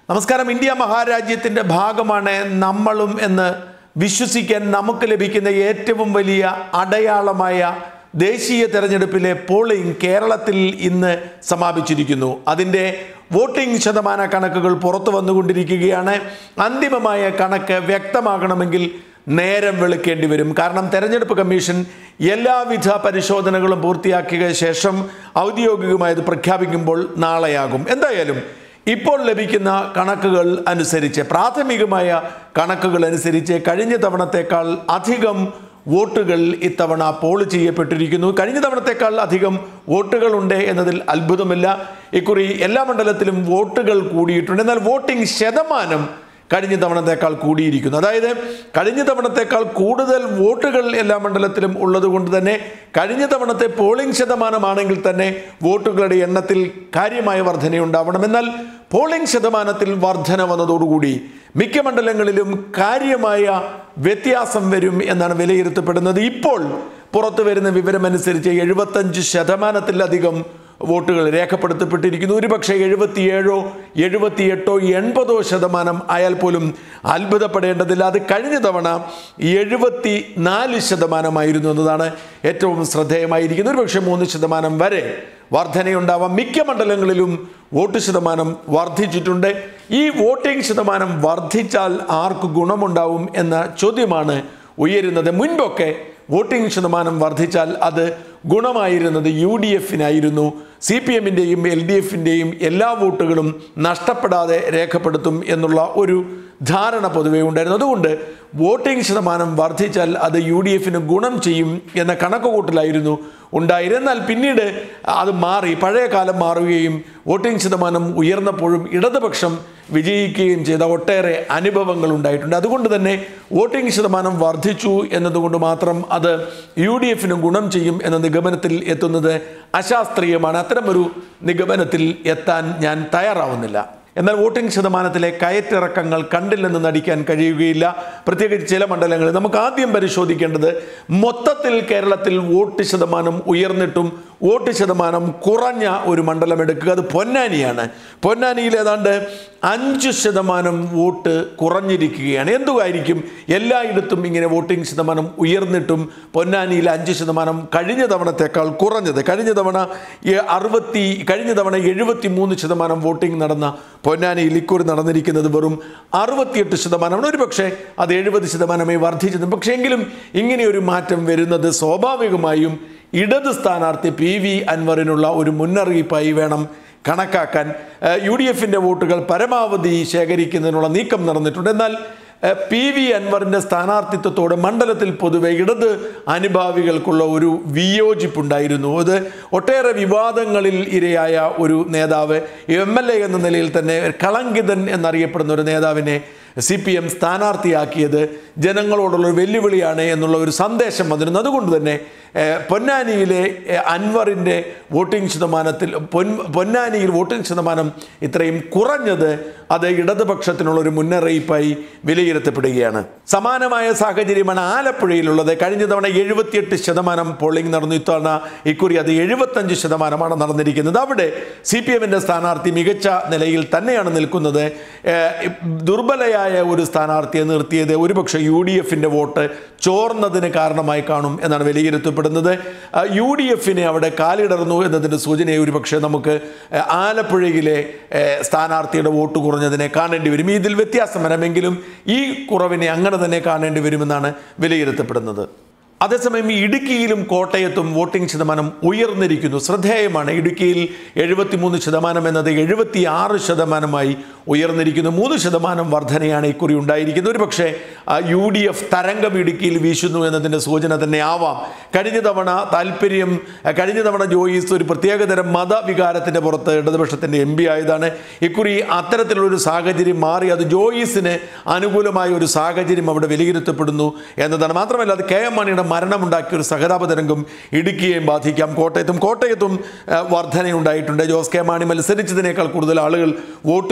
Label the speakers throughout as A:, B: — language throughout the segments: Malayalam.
A: നമസ്കാരം ഇന്ത്യ മഹാരാജ്യത്തിൻ്റെ ഭാഗമാണ് നമ്മളും എന്ന് വിശ്വസിക്കാൻ നമുക്ക് ലഭിക്കുന്ന ഏറ്റവും വലിയ അടയാളമായ ദേശീയ തെരഞ്ഞെടുപ്പിലെ പോളിംഗ് കേരളത്തിൽ ഇന്ന് സമാപിച്ചിരിക്കുന്നു അതിൻ്റെ വോട്ടിംഗ് ശതമാന കണക്കുകൾ പുറത്തു വന്നുകൊണ്ടിരിക്കുകയാണ് അന്തിമമായ കണക്ക് വ്യക്തമാകണമെങ്കിൽ നേരം വെളുക്കേണ്ടി വരും കാരണം തെരഞ്ഞെടുപ്പ് കമ്മീഷൻ എല്ലാവിധ പരിശോധനകളും പൂർത്തിയാക്കിയ ശേഷം ഔദ്യോഗികമായത് പ്രഖ്യാപിക്കുമ്പോൾ നാളെയാകും എന്തായാലും ഇപ്പോൾ ലഭിക്കുന്ന കണക്കുകൾ അനുസരിച്ച് പ്രാഥമികമായ കണക്കുകൾ അനുസരിച്ച് കഴിഞ്ഞ തവണത്തേക്കാൾ അധികം വോട്ടുകൾ ഇത്തവണ പോൾ ചെയ്യപ്പെട്ടിരിക്കുന്നു കഴിഞ്ഞ തവണത്തേക്കാൾ അധികം വോട്ടുകളുണ്ട് എന്നതിൽ അത്ഭുതമില്ല ഇക്കുറി എല്ലാ മണ്ഡലത്തിലും വോട്ടുകൾ കൂടിയിട്ടുണ്ട് എന്നാൽ വോട്ടിംഗ് ശതമാനം കഴിഞ്ഞ തവണത്തേക്കാൾ കൂടിയിരിക്കുന്നു അതായത് കഴിഞ്ഞ തവണത്തേക്കാൾ കൂടുതൽ വോട്ടുകൾ എല്ലാ മണ്ഡലത്തിലും ഉള്ളതുകൊണ്ട് തന്നെ കഴിഞ്ഞ തവണത്തെ പോളിംഗ് ശതമാനമാണെങ്കിൽ തന്നെ വോട്ടുകളുടെ എണ്ണത്തിൽ കാര്യമായ വർധനയുണ്ടാവണം എന്നാൽ പോളിംഗ് ശതമാനത്തിൽ വർധന വന്നതോടുകൂടി മിക്ക മണ്ഡലങ്ങളിലും കാര്യമായ വ്യത്യാസം വരും എന്നാണ് വിലയിരുത്തപ്പെടുന്നത് ഇപ്പോൾ പുറത്തു വരുന്ന വിവരമനുസരിച്ച് എഴുപത്തഞ്ച് ശതമാനത്തിലധികം വോട്ടുകൾ രേഖപ്പെടുത്തപ്പെട്ടിരിക്കുന്നു ഒരുപക്ഷെ എഴുപത്തിയേഴോ എഴുപത്തിയെട്ടോ എൺപതോ ശതമാനം ആയാൽ പോലും അത്ഭുതപ്പെടേണ്ടതില്ല അത് കഴിഞ്ഞ തവണ എഴുപത്തി നാല് ശതമാനമായിരുന്നു എന്നതാണ് ഏറ്റവും ശ്രദ്ധേയമായിരിക്കുന്നത് ഒരുപക്ഷെ മൂന്ന് ശതമാനം വരെ വർധനയുണ്ടാവാം മിക്ക മണ്ഡലങ്ങളിലും വോട്ട് ശതമാനം വർദ്ധിച്ചിട്ടുണ്ട് ഈ വോട്ടിംഗ് ശതമാനം വർദ്ധിച്ചാൽ ആർക്ക് ഗുണമുണ്ടാവും എന്ന ചോദ്യമാണ് ഉയരുന്നത് മുൻപൊക്കെ വോട്ടിംഗ് ശതമാനം വർദ്ധിച്ചാൽ അത് ഗുണമായിരുന്നത് യു ഡി എഫിനായിരുന്നു സി പി എമ്മിൻ്റെയും എൽ ഡി എഫിൻ്റെയും എല്ലാ വോട്ടുകളും നഷ്ടപ്പെടാതെ രേഖപ്പെടുത്തും എന്നുള്ള ഒരു ധാരണ പൊതുവേ ഉണ്ടായിരുന്നു അതുകൊണ്ട് വോട്ടിംഗ് ശതമാനം വർദ്ധിച്ചാൽ അത് യു ഡി എഫിന് ഗുണം ചെയ്യും എന്ന കണക്കുകൂട്ടലായിരുന്നു ഉണ്ടായിരുന്നത് എന്നാൽ പിന്നീട് അത് മാറി പഴയ കാലം മാറുകയും വോട്ടിംഗ് ശതമാനം ഉയർന്നപ്പോഴും ഇടതുപക്ഷം വിജയിക്കുകയും ചെയ്ത ഒട്ടേറെ അനുഭവങ്ങൾ ഉണ്ടായിട്ടുണ്ട് അതുകൊണ്ട് തന്നെ വോട്ടിംഗ് ശതമാനം വർദ്ധിച്ചു എന്നതുകൊണ്ട് മാത്രം അത് യു ഡി എഫിന് ഗുണം ചെയ്യും എന്ന നിഗമനത്തിൽ എത്തുന്നത് അശാസ്ത്രീയമാണ് അത്തരമൊരു നിഗമനത്തിൽ എത്താൻ ഞാൻ തയ്യാറാവുന്നില്ല എന്നാൽ വോട്ടിംഗ് ശതമാനത്തിലെ കയറ്റിറക്കങ്ങൾ കണ്ടില്ലെന്ന് നടിക്കാൻ കഴിയുകയില്ല പ്രത്യേകിച്ച് ചില മണ്ഡലങ്ങളിൽ നമുക്ക് ആദ്യം പരിശോധിക്കേണ്ടത് മൊത്തത്തിൽ കേരളത്തിൽ വോട്ട് ശതമാനം ഉയർന്നിട്ടും വോട്ട് ശതമാനം കുറഞ്ഞ ഒരു മണ്ഡലം എടുക്കുക അത് പൊന്നാനിയാണ് പൊന്നാനിയിൽ ഏതാണ്ട് അഞ്ച് ശതമാനം വോട്ട് കുറഞ്ഞിരിക്കുകയാണ് എന്തുമായിരിക്കും എല്ലായിടത്തും ഇങ്ങനെ വോട്ടിംഗ് ശതമാനം ഉയർന്നിട്ടും പൊന്നാനിയിൽ അഞ്ച് ശതമാനം കഴിഞ്ഞ തവണത്തേക്കാൾ കുറഞ്ഞത് കഴിഞ്ഞ തവണ ഈ അറുപത്തി കഴിഞ്ഞ തവണ എഴുപത്തി മൂന്ന് ശതമാനം വോട്ടിംഗ് നടന്ന പൊന്നാനിയിൽ ഇക്കുറി നടന്നിരിക്കുന്നത് വെറും അറുപത്തിയെട്ട് ശതമാനമാണ് ഒരു പക്ഷേ അത് എഴുപത് ശതമാനമേ വർദ്ധിച്ചത് പക്ഷേ എങ്കിലും ഇങ്ങനെ ഒരു മാറ്റം വരുന്നത് സ്വാഭാവികമായും ഇടത് സ്ഥാനാർത്ഥി പി വി അൻവറിനുള്ള ഒരു മുന്നറിയിപ്പായി വേണം കണക്കാക്കാൻ യു ഡി എഫിൻ്റെ വോട്ടുകൾ പരമാവധി ശേഖരിക്കുന്നതിനുള്ള നീക്കം നടന്നിട്ടുണ്ട് എന്നാൽ പി വി അൻവറിൻ്റെ സ്ഥാനാർത്ഥിത്വത്തോട് മണ്ഡലത്തിൽ പൊതുവെ ഇടത് അനുഭാവികൾക്കുള്ള ഒരു വിയോജിപ്പുണ്ടായിരുന്നു അത് ഒട്ടേറെ വിവാദങ്ങളിൽ ഇരയായ ഒരു നേതാവ് എം എൽ എ എന്ന നിലയിൽ തന്നെ കളങ്കിതൻ എന്നറിയപ്പെടുന്ന ഒരു നേതാവിനെ സി പി എം സ്ഥാനാർത്ഥിയാക്കിയത് ജനങ്ങളോടുള്ള ഒരു വെല്ലുവിളിയാണ് എന്നുള്ള ഒരു സന്ദേശം വന്നിരുന്നു അതുകൊണ്ട് തന്നെ ഏഹ്, പൊന്നാനിയിലെ ഏഹ്, അൻവറിൻ്റെ വോട്ടിംഗ് ശതമാനത്തിൽ പൊൻ പൊന്നാനിയിൽ വോട്ടിംഗ് ശതമാനം ഇത്രയും കുറഞ്ഞത് അത് ഇടതുപക്ഷത്തിനുള്ള ഒരു മുന്നറിയിപ്പായി വിലയിരുത്തപ്പെടുകയാണ് സമാനമായ സാഹചര്യമാണ് ആലപ്പുഴയിലുള്ളത് കഴിഞ്ഞ തവണ എഴുപത്തിയെട്ട് ശതമാനം പോളിംഗ് നടന്നു ഇത്തവണ ഇക്കുറി അത് എഴുപത്തഞ്ച് ശതമാനമാണ് നടന്നിരിക്കുന്നത് അവിടെ സി പി എമ്മിൻ്റെ സ്ഥാനാർത്ഥി മികച്ച നിലയിൽ തന്നെയാണ് നിൽക്കുന്നത് ഏഹ്, ദുർബലയായ ഒരു സ്ഥാനാർത്ഥിയെ നിർത്തിയത് ഒരുപക്ഷെ യു ഡി എഫിൻ്റെ വോട്ട് ചോർന്നതിന് കാരണമായി കാണും എന്നാണ് വിലയിരുത്തപ്പെടുന്നത് ആ, യു ഡി എഫിനെ അവിടെ കാലിടർന്നു എന്നതിൻ്റെ സൂചനയെ ഒരുപക്ഷെ നമുക്ക് ഏഹ്, ആലപ്പുഴയിലെ ഏഹ്, സ്ഥാനാർത്ഥിയുടെ വോട്ട് കുറഞ്ഞതിനെ കാണേണ്ടി വരും ഇതിൽ വ്യത്യാസം വരാമെങ്കിലും ഈ കുറവിനെ അങ്ങനെ തന്നെ കാണേണ്ടി വരുമെന്നാണ് വിലയിരുത്തപ്പെടുന്നത് അതേസമയം ഇടുക്കിയിലും കോട്ടയത്തും വോട്ടിംഗ് ശതമാനം ഉയർന്നിരിക്കുന്നു ശ്രദ്ധേയമാണ് ഇടുക്കിയിൽ എഴുപത്തിമൂന്ന് ശതമാനം എന്നത് എഴുപത്തി ആറ് ശതമാനമായി ഉയർന്നിരിക്കുന്നു മൂന്ന് ശതമാനം വർധനയാണ് ഇക്കുറി ഉണ്ടായിരിക്കുന്നത് ഒരു പക്ഷേ യു ഡി എഫ് തരംഗം ഇടുക്കിയിൽ വീശുന്നു എന്നതിൻ്റെ സൂചന തന്നെ ആവാം കഴിഞ്ഞ തവണ താല്പര്യം ആ, കഴിഞ്ഞ തവണ ജോയിസ് ഒരു പ്രത്യേകതരം മതവികാരത്തിൻ്റെ പുറത്ത് ഇടതുപക്ഷത്തിൻ്റെ എം പി ആയതാണ് ഇക്കുറി അത്തരത്തിലുള്ളൊരു സാഹചര്യം മാറി അത് ജോയിസിന് അനുകൂലമായ ഒരു സാഹചര്യം അവിടെ വിലയിരുത്തപ്പെടുന്നു എന്നതാണ് മാത്രമല്ല അത് കെ എം മാണിയുടെ മരണമുണ്ടാക്കിയ ഒരു സഹതാപ തരംഗം ഇടുക്കിയെയും ബാധിക്കാം കോട്ടയത്തും കോട്ടയത്തും ആ, വർധനയുണ്ടായിട്ടുണ്ട് ജോസ് കെ മാണി മത്സരിച്ചതിനേക്കാൾ കൂടുതൽ ആളുകൾ വോട്ട് ചെയ്യാൻ വേണ്ടി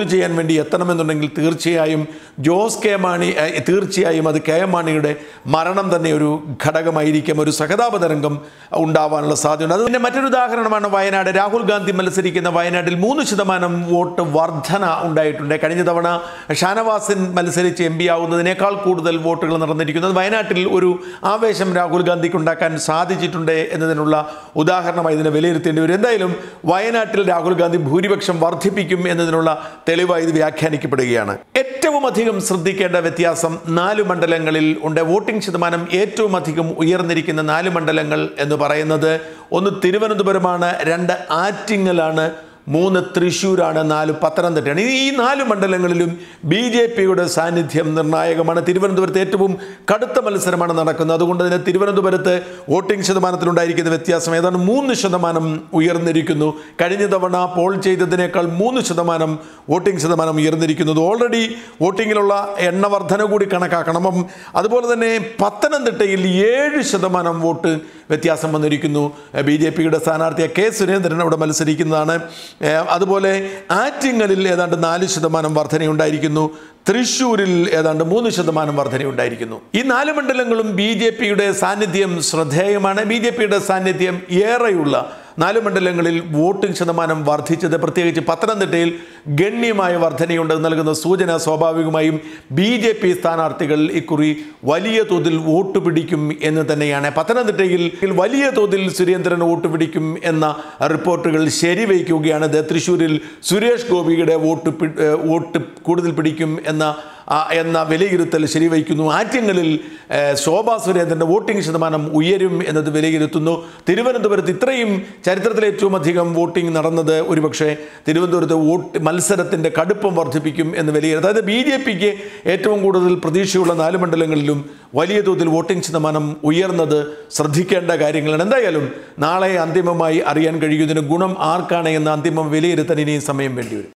A: വേണ്ടി എത്തണമെന്നുണ്ടെങ്കിൽ തീർച്ചയായും ജോസ് കെ മാണി ഏഹ്, തീർച്ചയായും അത് കെ എം മാണിയുടെ മരണം തന്നെ ഒരു ഘടകമായിരിക്കും ഒരു സഹതാപ തരംഗം ഉണ്ടാവാനുള്ള സാധ്യതയുണ്ട് അതിൻ്റെ മറ്റൊരു ഉദാഹരണമാണ് വയനാട് രാഹുൽ ഗാന്ധി മത്സരിക്കുന്ന വയനാട്ടിൽ മൂന്ന് ശതമാനം വോട്ട് വർധന ഉണ്ടായിട്ടുണ്ട് കഴിഞ്ഞ തവണ ഷാനവാസിൻ മത്സരിച്ച് എം പി ആവുന്നതിനേക്കാൾ കൂടുതൽ വോട്ടുകൾ നടന്നിരിക്കുന്നത് വയനാട്ടിൽ ഒരു ആവേശം രാഹുൽ ഗാന്ധിക്ക് ഉണ്ടാക്കാൻ സാധിച്ചിട്ടുണ്ട് എന്നതിനുള്ള ഉദാഹരണമായി ഇതിനെ വിലയിരുത്തേണ്ടി വരും എന്തായാലും വയനാട്ടിൽ രാഹുൽ ഗാന്ധി ഭൂരിപക്ഷം വർദ്ധിപ്പിക്കും എന്നതിനുള്ള തെളിവായി ഇത് വ്യാഖ്യാനിക്കപ്പെടുകയാണ് ഏറ്റവും അധികം ശ്രദ്ധിക്കേണ്ട വ്യത്യാസം നാല് മണ്ഡലങ്ങളിൽ ഉണ്ട് വോട്ടിംഗ് ശതമാനം ഏറ്റവും അധികം ഉയർന്നിരിക്കുന്ന നാല് മണ്ഡലങ്ങൾ എന്ന് പറയുന്നത് ഒന്ന് തിരുവനന്തപുരമാണ് രണ്ട് ആറ്റിങ്ങലാണ് മൂന്ന് തൃശ്ശൂരാണ് നാല് പത്തനംതിട്ടയാണ് ഈ ഈ നാല് മണ്ഡലങ്ങളിലും ബി ജെ പിയുടെ സാന്നിധ്യം നിർണായകമാണ് തിരുവനന്തപുരത്ത് ഏറ്റവും കടുത്ത മത്സരമാണ് നടക്കുന്നത് അതുകൊണ്ട് തന്നെ തിരുവനന്തപുരത്ത് വോട്ടിംഗ് ശതമാനത്തിലുണ്ടായിരിക്കുന്ന വ്യത്യാസം ഏതാണ്ട് മൂന്ന് ശതമാനം ഉയർന്നിരിക്കുന്നു കഴിഞ്ഞ തവണ പോൾ ചെയ്തതിനേക്കാൾ മൂന്ന് ശതമാനം വോട്ടിംഗ് ശതമാനം ഉയർന്നിരിക്കുന്നത് ഓൾറെഡി വോട്ടിങ്ങിലുള്ള എണ്ണ വർധന കൂടി കണക്കാക്കണം അപ്പം അതുപോലെ തന്നെ പത്തനംതിട്ടയിൽ ഏഴ് ശതമാനം വോട്ട് വ്യത്യാസം വന്നിരിക്കുന്നു ബി ജെ പിയുടെ സ്ഥാനാർത്ഥിയെ കെ സുരേന്ദ്രൻ അവിടെ മത്സരിക്കുന്നതാണ് ഏഹ് അതുപോലെ ആറ്റിങ്ങലിൽ ഏതാണ്ട് നാല് ശതമാനം വർധനയുണ്ടായിരിക്കുന്നു തൃശ്ശൂരിൽ ഏതാണ്ട് മൂന്ന് ശതമാനം വർധനയുണ്ടായിരിക്കുന്നു ഈ നാല് മണ്ഡലങ്ങളും ബി ജെ പിയുടെ സാന്നിധ്യം ശ്രദ്ധേയമാണ് ബി ജെ പിയുടെ സാന്നിധ്യം ഏറെയുള്ള നാല് മണ്ഡലങ്ങളിൽ വോട്ടിംഗ് ശതമാനം വർദ്ധിച്ചത് പ്രത്യേകിച്ച് പത്തനംതിട്ടയിൽ ഗണ്യമായ വർധനയുണ്ട് നൽകുന്ന സൂചന സ്വാഭാവികമായും ബി ജെ പി സ്ഥാനാർത്ഥികൾ ഇക്കുറി വലിയ തോതിൽ വോട്ട് പിടിക്കും എന്ന് തന്നെയാണ് പത്തനംതിട്ടയിൽ വലിയ തോതിൽ സുരേന്ദ്രൻ വോട്ട് പിടിക്കും എന്ന റിപ്പോർട്ടുകൾ ശരിവയ്ക്കുകയാണ് ഇത് തൃശ്ശൂരിൽ സുരേഷ് ഗോപിയുടെ വോട്ട് പി- ഏഹ് വോട്ട് കൂടുതൽ പിടിക്കും എന്ന ആ, എന്ന വിലയിരുത്തൽ ശരിവയ്ക്കുന്നു ആറ്റിങ്ങലിൽ ഏഹ്, ശോഭാ സുരേന്ദ്രൻ്റെ വോട്ടിംഗ് ശതമാനം ഉയരും എന്നത് വിലയിരുത്തുന്നു തിരുവനന്തപുരത്ത് ഇത്രയും ചരിത്രത്തിലെ ഏറ്റവും അധികം വോട്ടിംഗ് നടന്നത് ഒരുപക്ഷെ തിരുവനന്തപുരത്ത് വോട്ട് മത്സരത്തിൻ്റെ കടുപ്പം വർദ്ധിപ്പിക്കും എന്ന് വിലയിരുത്തും അതായത് ബി ജെ പിക്ക് ഏറ്റവും കൂടുതൽ പ്രതീക്ഷയുള്ള നാല് മണ്ഡലങ്ങളിലും വലിയ തോതിൽ വോട്ടിംഗ് ശതമാനം ഉയർന്നത് ശ്രദ്ധിക്കേണ്ട കാര്യങ്ങളാണ് എന്തായാലും നാളെ അന്തിമമായി അറിയാൻ കഴിയുന്നതിന് ഗുണം ആർക്കാണ് എന്ന അന്തിമം വിലയിരുത്താൻ ഇനിയും സമയം വേണ്ടിവരും